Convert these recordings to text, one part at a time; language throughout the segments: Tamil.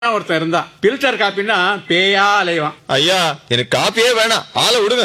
ஒருத்தன் இருந்தான் பில்டர் காப்பின்னா பேயா அலைவான் ஐயா எனக்கு காப்பியே வேணாம் ஆளை விடுங்க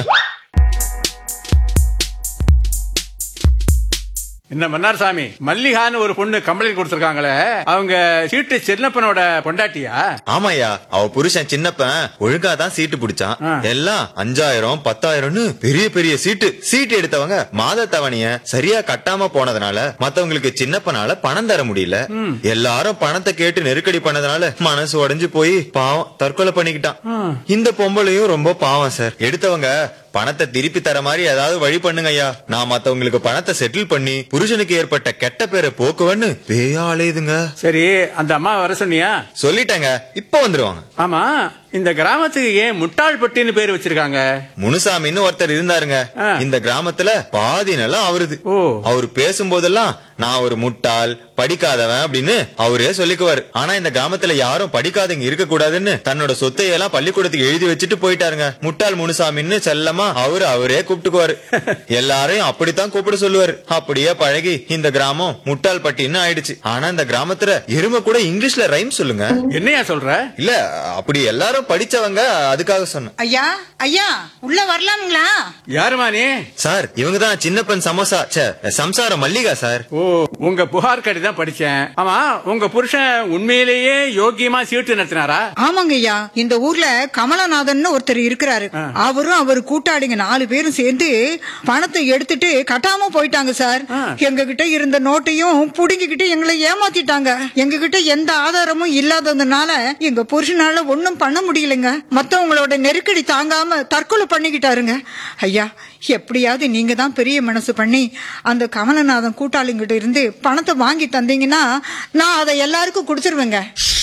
இந்த மன்னார்சாமி மல்லிகான்னு ஒரு பொண்ணு கம்ப்ளைண்ட் கொடுத்திருக்காங்களே அவங்க சீட்டு செல்லப்பனோட பொண்டாட்டியா ஆமாய்யா அவ புருஷன் சின்னப்பன் ஒழுங்கா தான் சீட்டு பிடிச்சான் ஆ. எல்லாம் அஞ்சாயிரம் பத்தாயிரம்னு பெரிய பெரிய சீட்டு சீட்டு எடுத்தவங்க மாத தவணைய சரியா கட்டாம போனதுனால மத்தவங்களுக்கு சின்னப்பனால பணம் தர முடியல எல்லாரும் பணத்தை கேட்டு நெருக்கடி பண்ணதுனால மனசு உடைஞ்சு போய் பாவம் தற்கொலை பண்ணிக்கிட்டான் இந்த பொம்பளையும் ரொம்ப பாவம் சார் எடுத்தவங்க பணத்தை திருப்பி தர மாதிரி ஏதாவது வழி பண்ணுங்க ஐயா நான் மத்தவங்களுக்கு பணத்தை செட்டில் பண்ணி புருஷனுக்கு ஏற்பட்ட கெட்ட பேரை போக்குவன்னு பேயா அலையுதுங்க சரி அந்த அம்மா வர சொன்னியா சொல்லிட்டேங்க இப்ப வந்துருவாங்க ஆமா இந்த கிராமத்துக்கு ஏன் முட்டாள்பட்டின்னு பேர் வச்சிருக்காங்க முனுசாமின்னு ஒருத்தர் இருந்தாருங்க ஆ. இந்த கிராமத்துல பாதி நிலம் அவருது ஓ. அவர் பேசும்போதெல்லாம் நான் ஒரு முட்டாள் படிக்காதவன் அப்படின்னு அவரே சொல்லிக்குவாரு ஆனா இந்த கிராமத்துல யாரும் படிக்காதவங்க இருக்க கூடாதுன்னு தன்னோட சொத்தை எல்லாம் பள்ளிக்கூடத்துக்கு எழுதி வச்சுட்டு போயிட்டாருங்க முட்டாள் முனுசாமின்னு செல்லமா அவரு அவரே கூப்பிட்டுக்குவாரு எல்லாரையும் அப்படித்தான் கூப்பிட சொல்லுவாரு அப்படியே பழகி இந்த கிராமம் முட்டாள் பட்டின்னு ஆயிடுச்சு ஆனா இந்த கிராமத்துல எருமை கூட இங்கிலீஷ்ல ரைம் சொல்லுங்க என்னையா சொல்ற இல்ல அப்படி எல்லாரும் படிச்சவங்க அதுக்காக சொன்னேன் ஐயா ஐயா உள்ள வரலாமுங்களா யாருமா நீ சார் இவங்க தான் சின்னப்பன் சமோசா ச்சே, சம்சாரம் மல்லிகா சார் ஓ உங்க புகார் கடி தான் படிச்சேன் ஆமா உங்க புருஷன் உண்மையிலேயே யோக்கியமா சீட்டு நடத்தினாரா ஆமாங்க ஐயா இந்த ஊர்ல கமலநாதன் ஒருத்தர் இருக்கிறாரு அவரும் அவர் கூட்டாளிங்க நாலு பேரும் சேர்ந்து பணத்தை எடுத்துட்டு கட்டாம போயிட்டாங்க சார் ஆ. எங்க கிட்ட இருந்த நோட்டையும் புடுங்கிக்கிட்டு எங்களை ஏமாத்திட்டாங்க எங்க கிட்ட எந்த ஆதாரமும் இல்லாததுனால எங்க புருஷனால ஒண்ணும் பண்ண முடியலங்க மத்தவங்களோட நெருக்கடி தாங்காம தற்கொலை பண்ணிக்கிட்டாருங்க ஐயா எப்படியாவது நீங்க தான் பெரிய மனசு பண்ணி அந்த கமலநாதன் கூட்டாளிங்கிட்ட இருந்து பணத்தை வாங்கி தந்தீங்கன்னா நான் அதை எல்லாருக்கும் கொடுத்துருவேங்க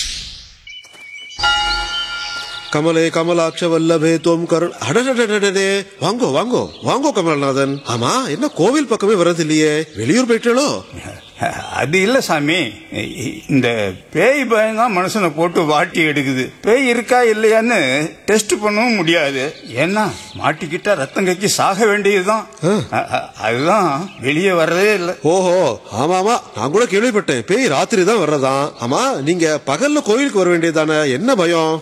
கமலே கமலாட்ச வல்லபே தோம் கருண் அடடடடடே வாங்கோ வாங்கோ வாங்கோ கமல்நாதன் ஆமா என்ன கோவில் பக்கமே வர்றது இல்லையே வெளியூர் போயிட்டோ அது இல்ல சாமி இந்த பேய் பயம் தான் மனுஷனை போட்டு வாட்டி எடுக்குது பேய் இருக்கா இல்லையான்னு டெஸ்ட் பண்ணவும் முடியாது ஏன்னா மாட்டிக்கிட்டா ரத்தம் கக்கி சாக வேண்டியதுதான் அ- அ- அதுதான் வெளியே வர்றதே இல்லை ஓஹோ ஆமா ஆமா நான் கூட கேள்விப்பட்டேன் பேய் ராத்திரி தான் வர்றதாம் ஆமா நீங்க பகல்ல கோயிலுக்கு வர வேண்டியதானே என்ன பயம்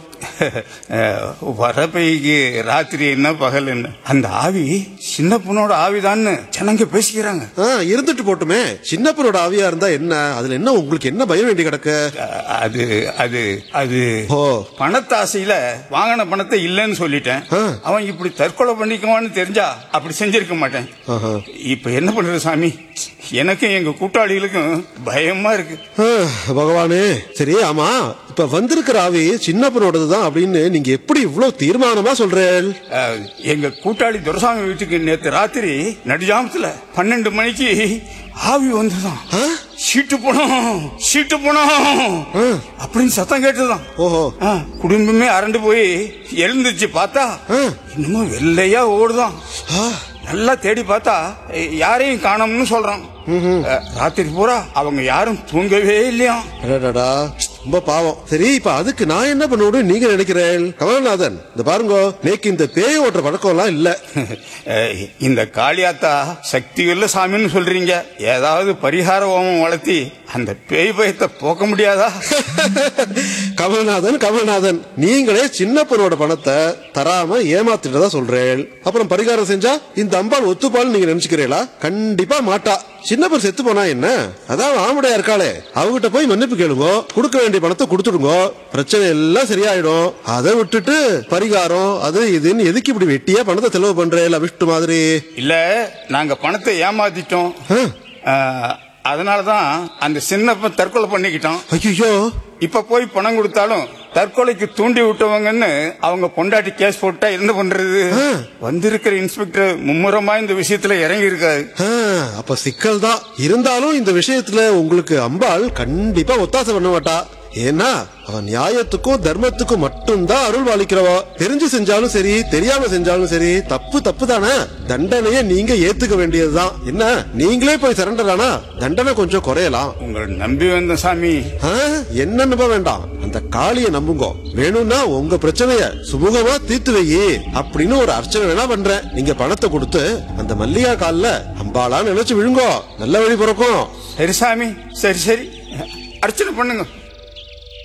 வர பேய்க்கு ராத்திரி என்ன பகல் என்ன அந்த ஆவி சின்ன பொண்ணோட ஆவிதான்னு ஜனங்க பேசிக்கிறாங்க ஆ, இருந்துட்டு போட்டுமே சின்னப்பனோட ஆவியா இருந்தா என்ன அதுல என்ன உங்களுக்கு என்ன பயம் வேண்டி கிடக்கு அ- அது அது அது ஓ பணத்தாசையில வாங்கின பணத்தை இல்லைன்னு சொல்லிட்டேன் ஆ. அவன் இப்படி தற்கொலை பண்ணிக்குவான்னு தெரிஞ்சா அப்படி செஞ்சிருக்க மாட்டேன் ஆஹா. இப்ப என்ன பண்றது சாமி எனக்கும் எங்க கூட்டாளிகளுக்கும் பயமா இருக்கு ஆ, பகவானே சரி ஆமா இப்ப வந்திருக்கிற ஆவி சின்னப்பனோடதுதான் அப்படின்னு நீங்க எப்படி இவ்வளவு தீர்மானமா சொல்றேன் அஹ், எங்க கூட்டாளி துரசாமி வீட்டுக்கு நேத்து ராத்திரி நடுஜாமத்துல பன்னெண்டு மணிக்கு ஆவி வந்துதான் சீட்டு போனோம் சீட்டு போனோம் அப்படின்னு சத்தம் கேட்டுதான் ஓஹோ ஆ, குடும்பமே அரண்டு போய் எழுந்துச்சு பார்த்தா இன்னமும் வெள்ளையா ஓடுதான் ஆ, நல்லா தேடி பார்த்தா எ, யாரையும் காணோம்னு சொல்றான் அ, ராத்திரி பூரா அவங்க யாரும் தூங்கவே இல்லையா அடடடா, ரொம்ப பாவம் சரி இப்ப அதுக்கு நான் என்ன பண்ணணும் நீங்க நினைக்கிறேன் கமலநாதன் இந்த பாருங்க நேக்கு இந்த பேய் ஓட்டுற பழக்கம் எல்லாம் இல்ல இந்த காளியாத்தா சக்தி உள்ள சாமின்னு சொல்றீங்க ஏதாவது பரிகார ஹோமம் வளர்த்தி அந்த பேய் பயத்தை போக்க முடியாதா கமல்நாதன் கமல்நாதன் நீங்களே சின்னப்பனோட பணத்தை தராம ஏமாத்திட்டதா சொல்றேன் அப்புறம் பரிகாரம் செஞ்சா இந்த அம்பாள் ஒத்துப்பான்னு நீங்க நினைச்சுக்கிறீங்களா கண்டிப்பா மாட்டா சின்னப்பன் செத்து போனா என்ன அதான் ஆமுடையா இருக்காளே அவகிட்ட போய் மன்னிப்பு கேளுங்க கொடுக்க வேண்டிய பணத்தை கொடுத்துடுங்க பிரச்சனை எல்லாம் சரியாயிடும் அதை விட்டுட்டு பரிகாரம் அது இதுன்னு எதுக்கு இப்படி வெட்டியா பணத்தை செலவு பண்றேன் விஷ்டு மாதிரி இல்ல நாங்க பணத்தை ஏமாத்திட்டோம் அ, அதனாலதான் அந்த சின்னப்ப தற்கொலை பண்ணிக்கிட்டோம் ஐயோ இப்ப போய் பணம் கொடுத்தாலும் தற்கொலைக்கு தூண்டி விட்டவங்கன்னு அவங்க பொண்டாட்டி கேஸ் போட்டா என்ன பண்றது வந்திருக்கிற இன்ஸ்பெக்டர் மும்முரமா இந்த விஷயத்துல இறங்கி இருக்காரு அப்ப சிக்கல் தான் இருந்தாலும் இந்த விஷயத்துல உங்களுக்கு அம்பாள் கண்டிப்பா ஒத்தாசை பண்ண மாட்டா ஏன்னா அவன் நியாயத்துக்கும் தர்மத்துக்கும் மட்டும்தான் அருள் பாலிக்கிறவா தெரிஞ்சு செஞ்சாலும் சரி தெரியாம செஞ்சாலும் சரி தப்பு தப்பு தானே தண்டனையை நீங்க ஏத்துக்க வேண்டியதுதான் என்ன நீங்களே போய் சரண்டர் ஆனா தண்டனை கொஞ்சம் குறையலாம் உங்களை நம்பி வந்த சாமி ஆ, என்ன நம்ப வேண்டாம் அந்த காளிய நம்புங்க வேணும்னா உங்க பிரச்சனைய சுமூகமா தீர்த்து வையி அப்படின்னு ஒரு அர்ச்சனை வேணா பண்றேன் நீங்க பணத்தை கொடுத்து அந்த மல்லிகா கால்ல அம்பாளா நினைச்சு விழுங்கோ நல்ல வழி பிறக்கும் சரி சாமி சரி சரி அர்ச்சனை பண்ணுங்க